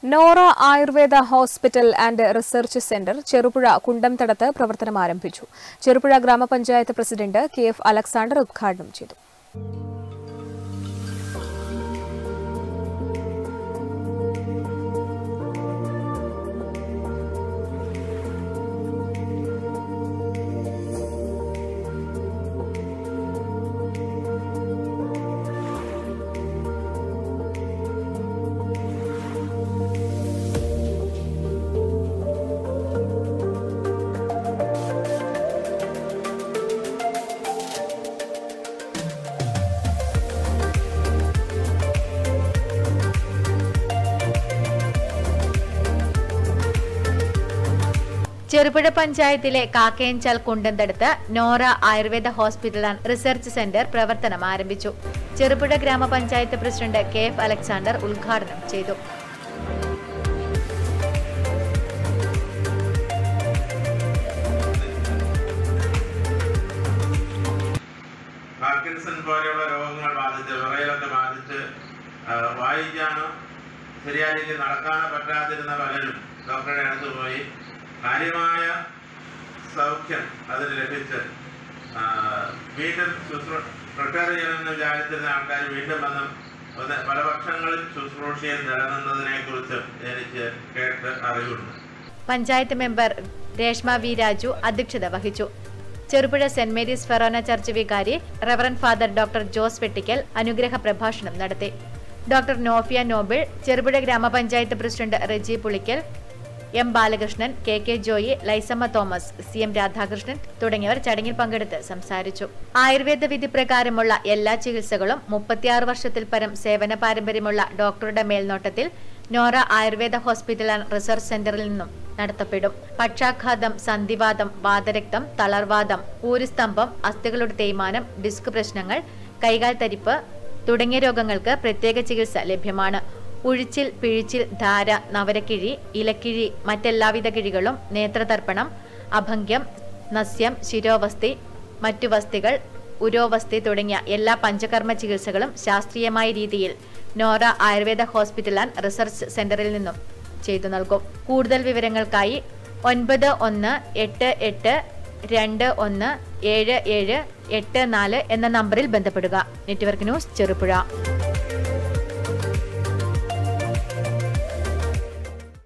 Nora Ayurveda hospital and research centre Cherupuzha കുണ്ടംതടത്ത് പ്രവർത്തനം ആരംഭിച്ചു Cherupuzha grama panchayat president K F Alexander ഉദ്ഘാടനം ചെയ്തു ചെറുപുഴ പഞ്ചായത്തിലെ കാക്കയഞ്ചാൽ കുണ്ടന്തടുത്ത് Nora Ayurveda hospital and research centre പ്രവർത്തനം ആരംഭിച്ചു Cherupuzha grama panchayat president K F Alexander ഉദ്ഘാടനം ചെയ്തു പാർക്കിൻസൺ പോലെയുള്ള രോഗങ്ങൾ ബാധിച്ച് വിറയലൊക്കെ ബാധിച്ച് ആ, വായിക്കാനോ ശരിയായ രീതിയിൽ നടക്കാനോ പറ്റാതിരുന്ന പലരും ഡോക്ടറുടെ അടുത്ത് പോയി കാര്യമായ സൗഖ്യം അതിന് ലഭിച്ച് ആ, വീണ്ടും ശുശ്രൂ റിട്ടയർ ചെയ്യണമെന്ന് വിചാരിച്ചിരുന്ന ആൾക്കാർ വീണ്ടും വന്ന് ഒന്ന് പല വർഷങ്ങളിൽ ശുശ്രൂഷയിൽ നിലനിന്നതിനെ കുറിച്ച് എനിക്ക് കേട്ട് അറിവുണ്ട് പഞ്ചായത്ത് മെമ്പർ രേഷ്മ വി രാജു അധ്യക്ഷത വഹിച്ചു Cherupuzha saint Mary's forane church വികാരി reverend father doctor Jose Vettickal അനുഗ്രഹ പ്രഭാഷണം നടത്തി doctor Nofiya Noble Cherupuzha grama panchayat president Reji Pulickal M Balakrishnan K K Joy Laisamma Thomas C M Radhakrishnan തുടങ്ങിയവർ ചടങ്ങിൽ പങ്കെടുത്ത് സംസാരിച്ചു ആയുർവേദ വിധി പ്രകാരമുള്ള എല്ലാ ചികിത്സകളും മുപ്പത്തിയാറ് വർഷത്തിൽ പരം സേവന പാരമ്പര്യമുള്ള ഡോക്ടറുടെ മേൽനോട്ടത്തിൽ Nora Ayurveda hospital and research സെന്ററിൽ നിന്നും നടത്തപ്പെടും പക്ഷാഘാതം സന്ധിവാദം വാതരക്തം തളർവാദം ഊരുസ്തംഭം അസ്ഥികളുടെ തേയ്മാനം ഡിസ്ക് പ്രശ്നങ്ങൾ കൈകാൽ തരിപ്പ് തുടങ്ങിയ രോഗങ്ങൾക്ക് പ്രത്യേക ചികിത്സ ലഭ്യമാണ് ഉഴിച്ചിൽ പിഴിച്ചിൽ ധാര നവരക്കിഴി ഇലക്കിഴി മറ്റെല്ലാവിധ കിഴികളും നേത്രതർപ്പണം അഭംഗ്യം നസ്യം ശിരോവസ്തി മറ്റു വസ്തികൾ ഉരോവസ്തി തുടങ്ങിയ എല്ലാ പഞ്ചകർമ്മ ചികിത്സകളും ശാസ്ത്രീയമായ രീതിയിൽ Nora Ayurveda hospital and research സെന്ററിൽ നിന്നും ചെയ്തു നൽകും കൂടുതൽ വിവരങ്ങൾക്കായി ഒൻപത് ഒന്ന് എട്ട് എട്ട് രണ്ട് ഒന്ന് ഏഴ് ഏഴ് എട്ട് നാല് എന്ന നമ്പറിൽ ബന്ധപ്പെടുക നെറ്റ്വർക്ക് ന്യൂസ് ചെറുപുഴ